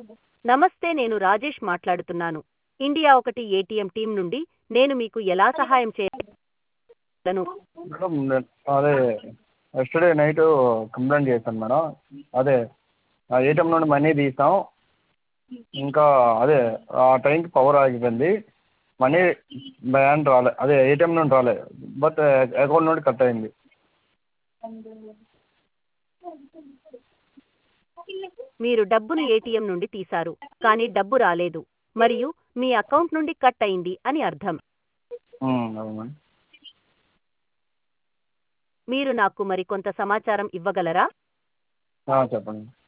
నమస్తే నేను రాజేష్ మాట్లాడుతున్నాను ఇండియా ఒకటి ఏటీఎం టీం నుండి నేను మీకు ఎలా సహాయం చేయగలను మేడం నేను అదే ఎస్టర్డే నైట్ కంప్లైంట్ చేశాను మేడం అదే ఆ ఏటీఎం నుండి మనీ తీసాం ఇంకా అదే ఆ టైంకి పవర్ ఆగిపోయింది మనీ బ్యాంక్ రాలే అదే ఏటీఎం నుండి రాలే బట్ అకౌంట్ నుండి కట్ అయింది మీరు డబ్బును ఏటీఎం నుండి తీశారు కానీ డబ్బు రాలేదు మరియు మీ అకౌంట్ నుండి కట్ అయింది అని అర్థం అవును మేడం మీరు నాకు మరికొంత సమాచారం ఇవ్వగలరా చెప్పండి